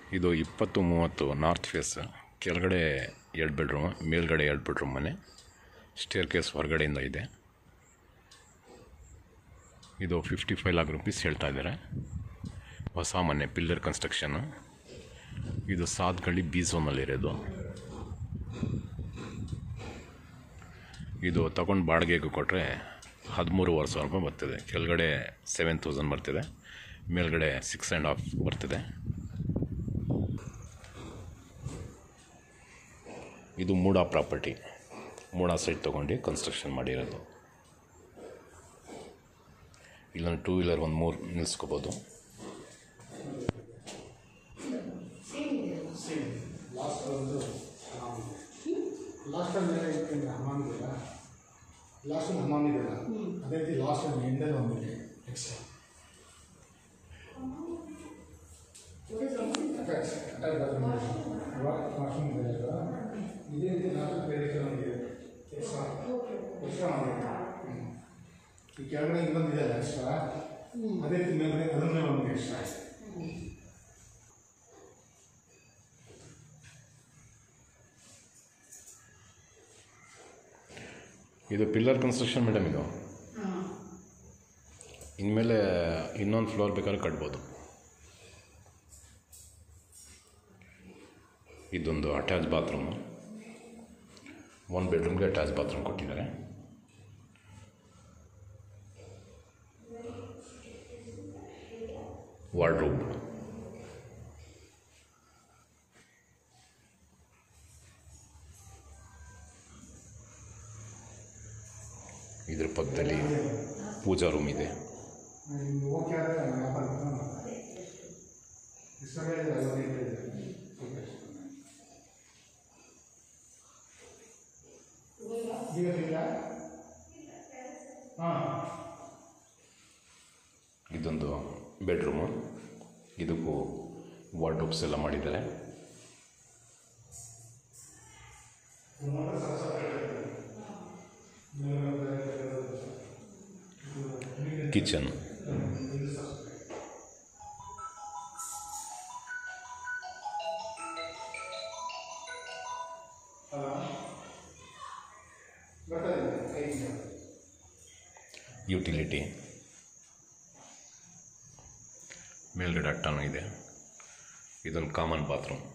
ಇದು ಇಪ್ಪತ್ತು ಮೂವತ್ತು ನಾರ್ತ್ ಫೇಸ್ ಕೆಳಗಡೆ ಎರಡು ಬೆಡ್ರೂಮ್ ಮೇಲ್ಗಡೆ ಎರಡು ಬೆಡ್ರೂಮ್ ಮನೆ ಸ್ಟೇರ್ ಕೇಸ್ ಹೊರಗಡೆಯಿಂದ ಇದೆ ಇದು ಫಿಫ್ಟಿ ಫೈವ್ ಲ್ಯಾಕ್ ರುಪೀಸ್ ಹೇಳ್ತಾ ಇದ್ದಾರೆ ಹೊಸ ಮನೆ ಪಿಲ್ಲರ್ ಕನ್ಸ್ಟ್ರಕ್ಷನ್ನು ಇದು ಸಾದ್ಗಳ್ಳಿ ಬಿ ಝೋನಲ್ಲಿರೋದು ಇದು ತಗೊಂಡು ಬಾಡಿಗೆಗೆ ಕೊಟ್ಟರೆ ಹದಿಮೂರುವರೆ ಸಾವಿರ ರೂಪಾಯಿ ಬರ್ತಿದೆ ಕೆಳಗಡೆ ಸೆವೆನ್ ತೌಸಂಡ್ ಬರ್ತಿದೆ ಮೇಲ್ಗಡೆ ಸಿಕ್ಸ್ ಆ್ಯಂಡ್ ಹಾಫ್ ಬರ್ತಿದೆ ಇದು ಮೂಡಾ ಪ್ರಾಪರ್ಟಿ ಮೂಡಾ ಸೈಟ್ ತೊಗೊಂಡು ಕನ್ಸ್ಟ್ರಕ್ಷನ್ ಮಾಡಿರೋದು ಇಲ್ಲೊಂದು ಟೂ ವೀಲರ್ ಒಂದು ಮೂರು ನಿಲ್ಲಿಸ್ಕೋಬೋದು ಲಾಸ್ಟ್ ಒಂದು ಲಾಸ್ಟ್ ಟೈಮ್ ಬೇರೆ ಇಟ್ಕೊಂಡ್ರೆ ಹಮಾಮ್ ಇದೆಯಲ್ಲ ಲಾಸ್ಟ್ ಒಂದು ಹಮಾಮ್ ಇದೆಯಲ್ಲ ಅದೇ ರೀತಿ ಲಾಸ್ಟ್ ಒಂದು ಎಂಡಲ್ಲಿ ಒಂದಿದೆ ಎಕ್ಸ್ಟ್ರಾ ಅಟ್ಯಾಚ್ ಬಾತ್ರೂಮ್ ವಾಶ್ರೂಮ್ ಇದೆ ಅಲ್ವಾ? ಇದೇ ರೀತಿ ಲಾಸ್ಟ್ ಬೇರೆ ಒಂದಿದೆ ಎಕ್ಸ್ಟ್ರಾ ಎಕ್ಸ್ಟ್ರಾ ಮಾಡಿದೆ ಹ್ಮ್. ಈ ಕೆಳಗಡೆ ಇನ್ನೊಂದಿದೆ ಅಲ್ಲ ಎಕ್ಸ್ಟ್ರಾ ಅದೇ ರೀತಿ ಮೇಲೆ ಅದ್ರ ಮೇಲೆ ಒಂದು ಎಕ್ಸ್ಟ್ರಾ ಇದೆ ಇದು ಪಿಲ್ಲರ್ ಕನ್ಸ್ಟ್ರಕ್ಷನ್ ಮೇಡಮ್ ಇದು ಇನ್ಮೇಲೆ ಇನ್ನೊಂದು ಫ್ಲೋರ್ ಬೇಕಾದ್ರೆ ಕಟ್ಬೋದು ಇದೊಂದು ಅಟ್ಯಾಚ್ ಬಾತ್ರೂಮು ಒಂದು ಬೆಡ್ರೂಮ್ಗೆ ಅಟ್ಯಾಚ್ ಬಾತ್ರೂಮ್ ಕೊಟ್ಟಿದ್ದಾರೆ ವಾರ್ಡ್ರೂಬ್ ಇದ್ರ ಪಕ್ಕದಲ್ಲಿ ಪೂಜಾ ರೂಮ್ ಇದೆ ನಿಮ್ಗೆ ಓಕೆ ಆದರೆ ವ್ಯಾಪಾರ ಇಷ್ಟವೇ ಇದೆ ಐವತ್ತೈದು ಇದೆ ಈಗ ಇಲ್ಲ ಹಾಂ ಇದೊಂದು ಬೆಡ್ರೂಮು ಇದಕ್ಕೂ ವಾರ್ಡ್ರೋಬ್ಸ್ ಎಲ್ಲ ಮಾಡಿದ್ದಾರೆ ಕಿಚನ್ ಬರ್ತದೆ ಕೈಯಿಂದ ಯುಟಿಲಿಟಿ ಮೇಲ್ಗಡೆ ಅಟ್ಟಾನು ಇದೆ ಇದೊಂದು ಕಾಮನ್ ಬಾತ್ರೂಮ್